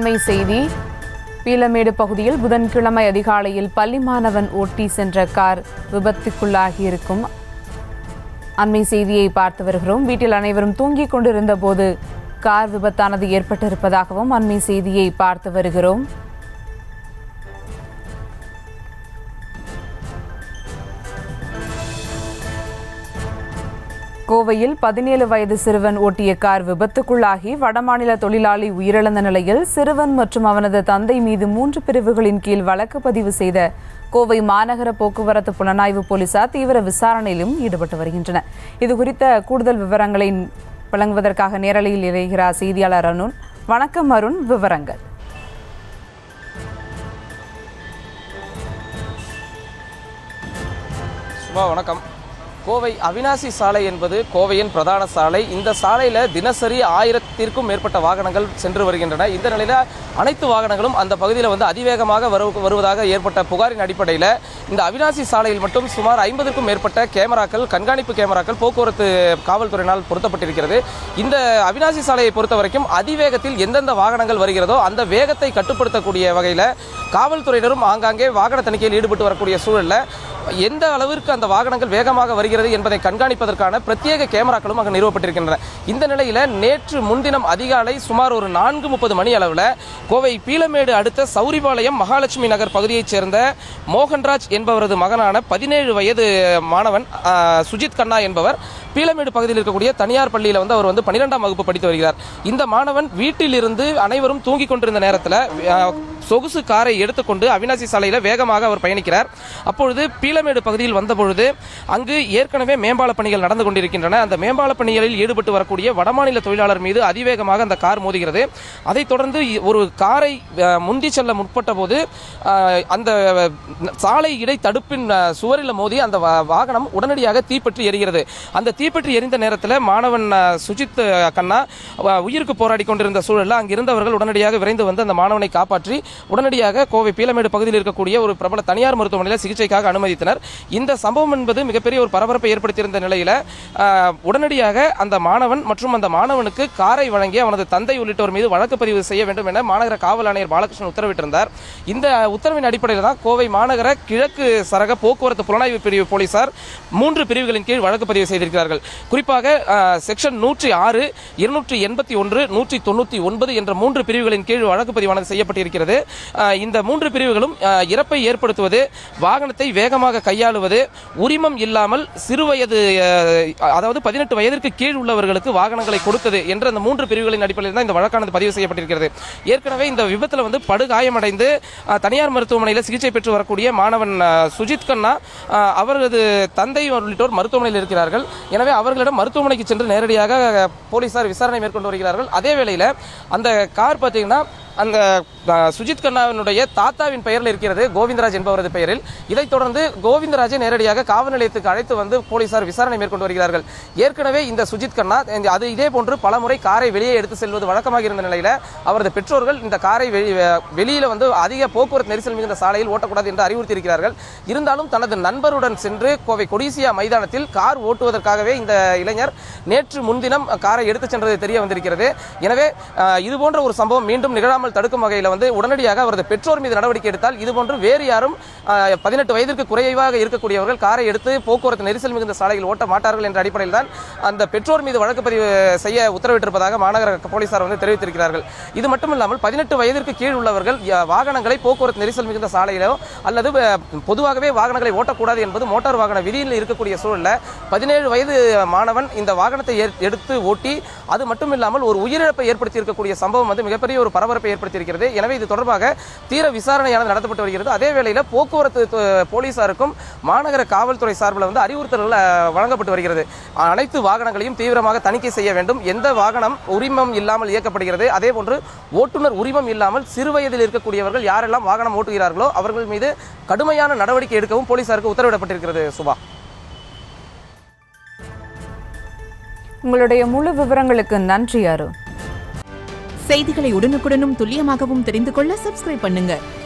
அண்மை செய்தி பீலமேடு பகுதியில் புதன்கிழமை அதிகாலையில் பள்ளி மாணவன் ஓட்டி சென்ற கார் விபத்துக்குள்ளாகியிருக்கும் அண்மை செய்தியை பார்த்து வருகிறோம் வீட்டில் அனைவரும் தூங்கிக் கொண்டிருந்த போது கார் விபத்தானது ஏற்பட்டிருப்பதாகவும் அண்மை செய்தியை பார்த்து வருகிறோம் கோவையில் பதினேழு வயது சிறுவன் ஓட்டிய கார் விபத்துக்குள்ளாகி வடமாநில தொழிலாளி உயிரிழந்த நிலையில் சிறுவன் மற்றும் அவனது தந்தை மீது மூன்று பிரிவுகளின் கீழ் வழக்கு பதிவு செய்த கோவை மாநகர போக்குவரத்து புலனாய்வு போலீசார் தீவிர விசாரணையிலும் ஈடுபட்டு வருகின்றனர் இது குறித்த கூடுதல் விவரங்களை வழங்குவதற்காக நேரலையில் இணைகிறார் செய்தியாளர் அருண் வணக்கம் அருண் விவரங்கள் சுபா வணக்கம் கோவை அவினாசி சாலை என்பது கோவையின் பிரதான சாலை இந்த சாலையில் தினசரி ஆயிரத்திற்கும் மேற்பட்ட வாகனங்கள் சென்று வருகின்றன இந்த நிலையில் அனைத்து வாகனங்களும் அந்த பகுதியில் வந்து அதிவேகமாக வரு வருவதாக ஏற்பட்ட புகாரின் அடிப்படையில் இந்த அவினாசி சாலையில் மட்டும் சுமார் ஐம்பதுக்கும் மேற்பட்ட கேமராக்கள் கண்காணிப்பு கேமராக்கள் போக்குவரத்து காவல்துறையினால் பொருத்தப்பட்டிருக்கிறது இந்த அவினாசி சாலையை பொறுத்த வரைக்கும் அதிவேகத்தில் எந்தெந்த வாகனங்கள் வருகிறதோ அந்த வேகத்தை கட்டுப்படுத்தக்கூடிய வகையில் காவல்துறையினரும் ஆங்காங்கே வாகன தணிக்கையில் ஈடுபட்டு வரக்கூடிய சூழலில் எந்த அளவிற்கு அந்த வாகனங்கள் வேகமாக வருகிறது என்பதை கண்காணிப்பதற்கான பிரத்யேக கேமராக்களும் அங்கு நிறுவப்பட்டிருக்கின்றன இந்த நிலையில் நேற்று முன்தினம் அதிகாலை சுமார் ஒரு நான்கு முப்பது மணி அளவில் கோவை பீலமேடு அடுத்த சௌரிபாளையம் மகாலட்சுமி நகர் பகுதியைச் சேர்ந்த மோகன்ராஜ் என்பவரது மகனான பதினேழு வயது மாணவன் ஆ, சுஜித் கண்ணா என்பவர் பீலமேடு பகுதியில் இருக்கக்கூடிய தனியார் பள்ளியில் வந்து அவர் வந்து பன்னிரெண்டாம் வகுப்பு படித்து வருகிறார் இந்த மாணவன் வீட்டிலிருந்து அனைவரும் தூங்கிக் கொண்டிருந்த நேரத்தில் ஆ, சொகுசு காரை எடுத்துக்கொண்டு அவினாசி சாலையில் வேகமாக அவர் பயணிக்கிறார் அப்பொழுது பீலமேடு பகுதியில் வந்தபொழுது அங்கு ஏற்கனவே மேம்பால பணிகள் நடந்து கொண்டிருக்கின்றன அந்த மேம்பால பணிகளில் ஈடுபட்டு வரக்கூடிய வடமாநில தொழிலாளர் மீது அதிவேகமாக அந்த கார் மோதுகிறது அதைத் தொடர்ந்து இ- ஒரு காரை அஹ், முந்தி செல்ல முற்பட்ட போது அஹ், அந்த சாலை இடை தடுப்பின் அஹ், சுவரில் மோதி அந்த வா- வாகனம் உடனடியாக தீப்பற்றி எரிகிறது அந்த தீப்பற்றி எரிந்த நேரத்தில் மாணவன் அஹ், சுஜித் அஹ், கண்ணா அஹ், உயிருக்கு போராடி கொண்டிருந்த சூழலில் அங்கிருந்தவர்கள் உடனடியாக விரைந்து வந்து அந்த மாணவனை காப்பாற்றி உடனடியாக கோவை பீலமேடு பகுதியில் இருக்கக்கூடிய ஒரு பிரபல தனியார் மருத்துவமனையில் சிகிச்சைக்காக அனுமதித்தனர் இந்த சம்பவம் என்பது மிகப்பெரிய ஒரு பரபரப்பை ஏற்படுத்தியிருந்த நிலையில் ஆஹ், உடனடியாக அந்த மாணவன் மற்றும் அந்த மாணவனுக்கு காரை வழங்கி அவனது தந்தை உள்ளிட்டோர் மீது வழக்கு பதிவு செய்ய வேண்டும் என மாநகர காவல் ஆணையர் பாலகிருஷ்ணன் உத்தரவிட்டிருந்தார் இந்த உத்தரவின் அடிப்படையில் தான் கோவை மாநகர கிழக்கு சரக போக்குவரத்து புலனாய்வு பிரிவு போலீசார் மூன்று பிரிவுகளின் கீழ் வழக்கு பதிவு செய்திருக்கிறார்கள் குறிப்பாக ஆஹ், செக்ஷன் நூற்றி ஆறு இருநூற்றி எண்பத்தி ஒன்று நூற்றி தொண்ணூற்றி ஒன்பது என்ற மூன்று பிரிவுகளின் கீழ் வழக்கு பதிவானது செய்யப்பட்டிருக்கிறது ஆஹ், இந்த மூன்று பிரிவுகளும் ஆஹ், இறப்பை ஏற்படுத்துவது வாகனத்தை வேகமாக கையாளுவது உரிமம் இல்லாமல் சிறுவயது ஆஹ், அதாவது பதினெட்டு வயதிற்கு கீழ் உள்ளவர்களுக்கு வாகனங்களை கொடுத்தது என்ற அந்த மூன்று பிரிவுகளின் அடிப்படையில் தான் இந்த வழக்கானது பதிவு செய்யப்பட்டிருக்கிறது ஏற்கனவே இந்த விபத்தில் வந்து படுகாயமடைந்து ஆஹ், தனியார் மருத்துவமனையில் சிகிச்சை பெற்று வரக்கூடிய மாணவன் ஆஹ், சுஜித் கண்ணா ஆஹ், அவரது தந்தை உள்ளிட்டோர் மருத்துவமனையில் இருக்கிறார்கள் எனவே அவர்களிடம் மருத்துவமனைக்கு சென்று நேரடியாக ஆஹ், போலீசார் விசாரணை மேற்கொண்டு வருகிறார்கள் அதே வேளையில் அந்த கார் பார்த்தீங்கன்னா அந்த அஹ், சுஜித் கண்ணாவினுடைய தாத்தாவின் பெயரில் இருக்கிறது கோவிந்தராஜ் என்பவரது பெயரில் இதைத் தொடர்ந்து கோவிந்தராஜை நேரடியாக காவல் நிலையத்துக்கு அழைத்து வந்து போலீசார் விசாரணை மேற்கொண்டு வருகிறார்கள் ஏற்கனவே இந்த சுஜித் கண்ணா இந்த- அது இதே போன்று பலமுறை காரை வெளியே எடுத்து செல்வது வழக்கமாக இருந்த நிலையில அவரது பெற்றோர்கள் இந்த காரை வெளி- வெ- வெளியில வந்து அதிக போக்குவரத்து நெரிசல் மிகுந்த சாலையில் ஓட்டக்கூடாது என்று அறிவுறுத்தி இருக்கிறார்கள் இருந்தாலும் தனது நண்பருடன் சென்று கோவை கொடிசியா மைதானத்தில் கார் ஓட்டுவதற்காகவே இந்த இளைஞர் நேற்று முன்தினம் காரை எடுத்துச் சென்றது தெரிய வந்திருக்கிறது எனவே அஹ், இது போன்ற ஒரு சம்பவம் மீண்டும் நிகழாமல் தடுக்கும் வகையில் வந்து உடனடியாக அவரது பெற்றோர் மீது நடவடிக்கை எடுத்தால் இதுபோன்று வேறு யாரும் பதினெட்டு வயதிற்கு குறைவாக இருக்கக்கூடியவர்கள் காரை எடுத்து போக்குவரத்து நெரிசல் மிகுந்த சாலையில் ஓட்ட மாட்டார்கள் என்ற அடிப்படையில் தான் அந்த பெற்றோர் மீது வழக்கு பதிவு செய்ய உத்தரவிட்டிருப்பதாக மாநகர போலீசார் வந்து தெரிவித்திருக்கிறார்கள் இது மட்டும் இல்லாமல் பதினெட்டு வயதிற்கு கீழ் உள்ளவர்கள் ய- வாகனங்களை போக்குவரத்து நெரிசல் மிகுந்த சாலையிலோ அல்லது அஹ், பொதுவாகவே வாகனங்களை ஓட்டக்கூடாது என்பது மோட்டார் வாகன விதியில் இருக்கக்கூடிய சூழலில் பதினேழு வயது மாணவன் இந்த வாகனத்தை ஏற்- எடுத்து ஓட்டி அது மட்டும் இல்லாமல் ஒரு உயிரிழப்பை ஏற்படுத்தி இருக்கக்கூடிய சம்பவம் வந்து மிகப்பெரிய ஒரு பரபரப்பை ஏற்படுத்தியிருக்கிறது எனவே இது தொடர்பாக தீர விசாரணையானது நடத்தப்பட்டு வருகிறது அதே வேளையில் போக்குவரத்து து- போலீசாருக்கும் மாநகர காவல்துறை சார்பில் வந்து அறிவுறுத்தல்கள் அஹ், வழங்கப்பட்டு வருகிறது அனைத்து வாகனங்களையும் தீவிரமாக தணிக்கை செய்ய வேண்டும் எந்த வாகனம் உரிமம் இல்லாமல் இயக்கப்படுகிறது அதே போன்று ஓட்டுநர் உரிமம் இல்லாமல் சிறுவயதில் இருக்கக்கூடியவர்கள் யாரெல்லாம் வாகனம் ஓட்டுகிறார்களோ அவர்கள் மீது கடுமையான நடவடிக்கை எடுக்கவும் போலீசாருக்கு உத்தரவிடப்பட்டிருக்கிறது சுபா உங்களுடைய முழு விவரங்களுக்கு நன்றி அருண் செய்திகளை உடனுக்குடனும் துல்லியமாகவும் தெரிந்து கொள்ள சப்ஸ்கிரைப் பண்ணுங்க